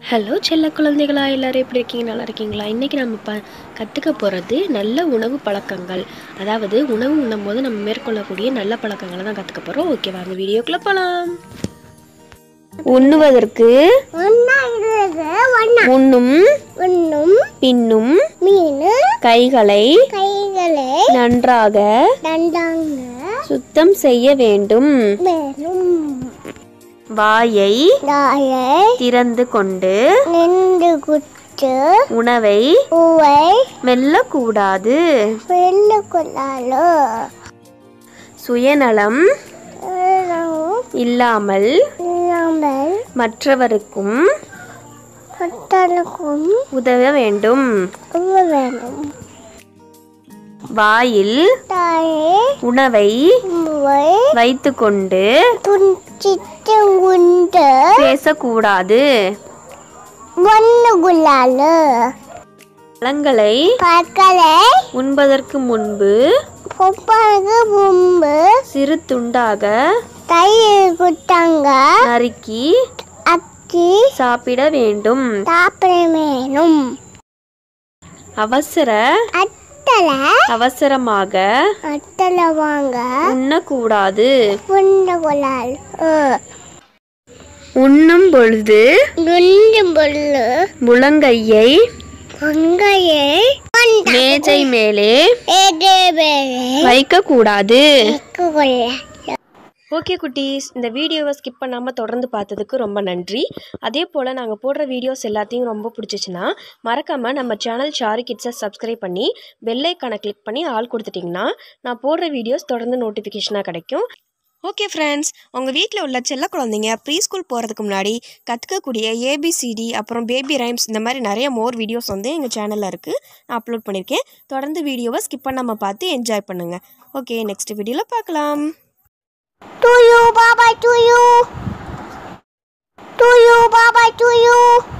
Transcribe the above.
Hello செல்ல குழந்தைகளா எல்லாரும் எப்படி இருக்கீங்க நல்லா இருக்கீங்களா இன்றைக்கி நம்ம ப கற்றுக்க போகிறது நல்ல உணவு பழக்கங்கள் அதாவது உணவு உண்ணும்போது நம்ம மேற்கொள்ளக்கூடிய நல்ல பழக்கங்களை தான் கற்றுக்க போகிறோம் ஓகே வாங்க வீடியோக்குள்ளே போகலாம் உண்ணுவதற்கு உண்ணும் உண்ணும் பின்னும் மீன் கைகளை கைகளை நன்றாக தண்டாங்க சுத்தம் செய்ய வேண்டும் மேலும் வாயை தாயை திறந்து கொண்டு நின்று குத்து உணவை பூவை மெல்லக்கூடாது வெள்ள கொள்ளாலோ சுயநலம் இல்லாமல் இல்லாமல் மற்றவருக்கும் மற்றவர்களுக்கும் உதவ வேண்டும் உதவ வேணும் வாயில் தாயை உணவை பூவை வைத்துக்கொண்டு துஞ்சித்தம் குண்டு பேசக்கூடாது ஒன்று குள்ளாலோ பழங்களை பற்களை உண்பதற்கு முன்பு பொப்பாளுக்கு முன்பு சிறு துண்டாக தயிர் குட்டாங்க நறுக்கி அக்கி சாப்பிட வேண்டும் சாப்பிட வேணும் அவசர அத்தலை அவசரமாக அத்தலை வாங்க உண்ணக்கூடாது உண்டு கொள்ளால் உண்ணும் பொழுது நுண்டு பொருள் முழங்கையை பொங்கையை மேஜை மேலே ஏதே பேரை வைக்கக்கூடாது கொள்ள ஓகே குட்டீஸ் இந்த வீடியோவை ஸ்கிப் பண்ணாமல் தொடர்ந்து பார்த்ததுக்கு ரொம்ப நன்றி அதே போல் நாங்கள் போடுற வீடியோஸ் எல்லாத்தையும் ரொம்ப பிடிச்சிச்சின்னா மறக்காமல் நம்ம சேனல் ஷாரி கிட்ஸை சப்ஸ்கிரைப் பண்ணி பெல்லைக்கானை கிளிக் பண்ணி ஆள் கொடுத்துட்டிங்கன்னா நான் போடுற வீடியோஸ் தொடர்ந்து நோட்டிஃபிகேஷனாக கிடைக்கும் ஓகே ஃப்ரெண்ட்ஸ் உங்கள் வீட்டில் உள்ள செல்ல குழந்தைங்க ப்ரீ ஸ்கூல் போகிறதுக்கு முன்னாடி கற்றுக்கக்கூடிய ஏபிசிடி அப்புறம் பேபி ரைம்ஸ் இந்த மாதிரி நிறைய மோர் வீடியோஸ் வந்து எங்கள் சேனலில் இருக்குது நான் அப்லோட் பண்ணியிருக்கேன் தொடர்ந்து வீடியோவை ஸ்கிப் பண்ணாமல் பார்த்து என்ஜாய் பண்ணுங்கள் ஓகே நெக்ஸ்ட் வீடியோவில் பார்க்கலாம் To you, Baba, to you. To you, Baba, to you.